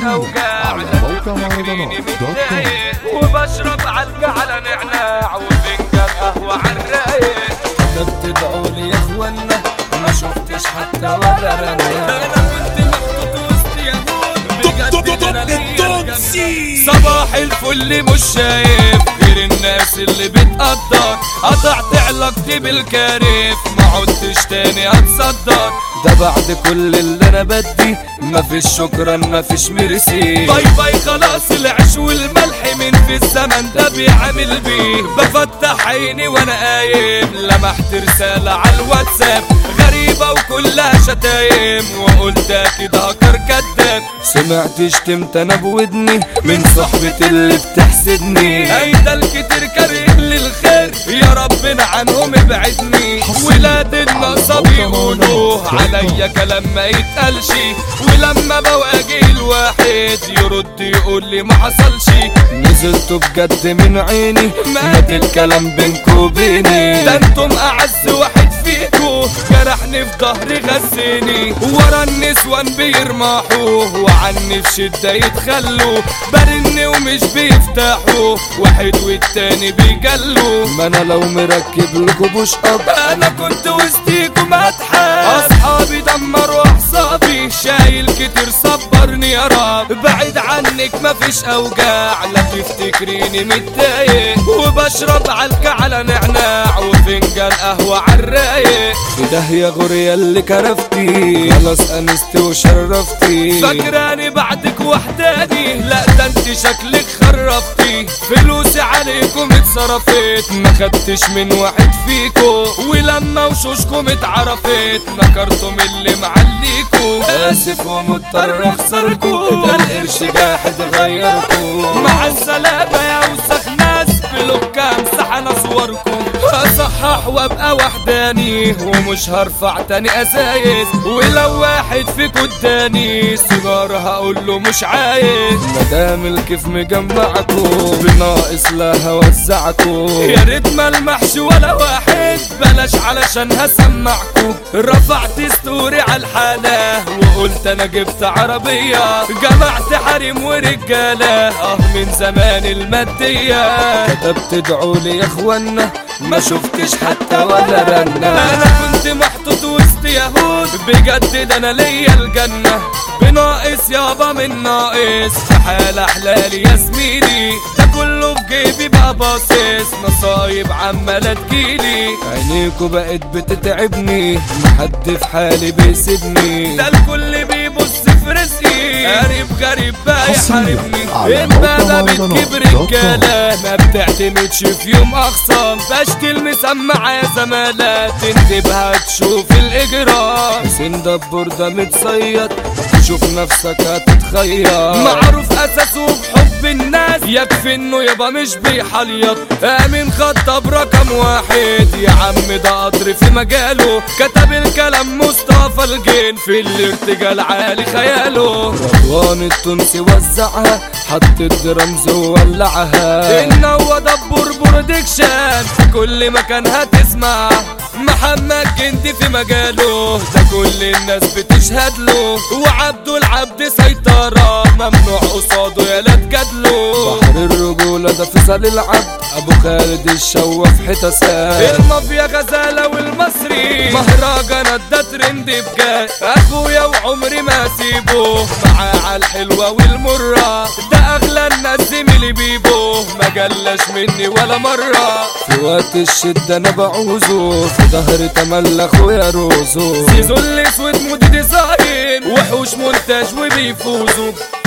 اوجاع على موقع مهرجانات دوت كوم وبشرب علقة على نعناع وفنجان قهوة على الرايق ده بتدعوا لي يا اخوانا ما شفتش حتى ولا رنة انا كنت محطوط وسط يهود بجد انا ليا الجنة. صباح الفل مش شايف غير الناس اللي بتقدر قطعت علاقتي بالكارف ما عدتش تاني اتصدر ده بعد كل اللي انا بدي مفيش شكرا مفيش ميرسي باي باي خلاص العيش والملح من في الزمن ده بيعامل بيه بفتح عيني وانا قايم لمحت رسالة على الواتساب غريبة وكلها شتايم وقلت اكيد هكر كداب سمعت شتمت انا بودني من صحبتي اللي بتحسدني هيدا الكتير كريم للخير يا ربنا عنهم ابعدني ولاد النصا بيقولوا عليا كلام ما يتقالش ولما بواجه الواحد يرد يقول لي ما حصلش نزلت بجد من عيني مات الكلام بينكو وبيني ده انتم اعز واحد فيكو جرحني في ظهري غسيني ورا النسوان بيرمحوا وعني في شدة يتخلوا برن ومش بيفتحوا واحد والتاني بيجلوا ما انا لو مركب لكم بوش اب انا كنت وسطيكم اتحاب اصحابي دمروا اعصابي شايل كتير صبرني يا رب بعيد عنك مفيش اوجاع لا تفتكريني متضايق وبشرب علكة على نعناع وفنجان قهوة عالرايق في داهية غوريا اللي كرفتي خلاص انستي وشرفتي فاكراني بعدك وحداني لا ده انت شكلك خرفتي فلوسي عليكم اتصرفت ما خدتش من واحد فيكو ولما وشوشكم اتعرفت نكرتم اللي معليكو اسف ومضطر اخسركو ده القرش جاحد غيركو مع السلامة يا وسخ ناس بلوك امسح انا صوركم اصحح وابقى وحداني ومش هرفع تاني ازايز ولو واحد فيكو اداني سيجارة هقول له مش عايز مدام الكيف مجمعكو بناقص لا هوزعكو يا ريت ما المحش ولا واحد بلاش علشان هسمعكو رفعت ستوري على الحالة وقلت انا جبت عربية جمعت حريم ورجالة اه من زمان المادية ده بتدعوا لي يا اخوانا ما شفتش حتى ولا رنة انا كنت محطوط وسط يهود بجد ده انا ليا الجنة بناقص يابا من ناقص في حالة حلالي يا زميلي ده كله في جيبي بقى باصص نصايب عمالة تجيلي عينيكو بقت بتتعبني محد في حالي بيسيبني ده الكل بيبص في رزقي قريب غريب بقى حصرياً يحاربني على امبابة موقع بتجيب مهرجانات دوت كوم. رجالة ما بتعتمدش في يوم اخصام بشتي المسمعة يا زمالة تندبها تشوف الاجرام حسين دبور ده متصيد شوف نفسك هتتخير معروف اساسه بحب الناس يكفي انه يبقى مش بيحليط امين خطب رقم واحد يا عم ده قطر في مجاله كتب الكلام مصطفى الجين في الارتجال عالي خياله رضوان التونسي وزعها حط الدرمز وولعها ان هو دبور برودكشن في كل مكان هتسمع محمد جندي في مجاله ده كل الناس بتشهد له وعبده العبد سيطرة ممنوع قصاده يا لا تجادله بحر الرجولة ده فيصل العبد ابو خالد الشوا في حتة سام المافيا غزالة والمصري مهرجانات ده ترند بجد اخويا وعمري ما اسيبه معاه على الحلوة والمرة ده اغلى الناس زميلي بيبو ما جلاش مني ولا مرة في وقت الشدة انا بعوزه في ظهري تملى اخويا روزو سيزون الاسود مود ديزاين وحوش مونتاج وبيفوزوا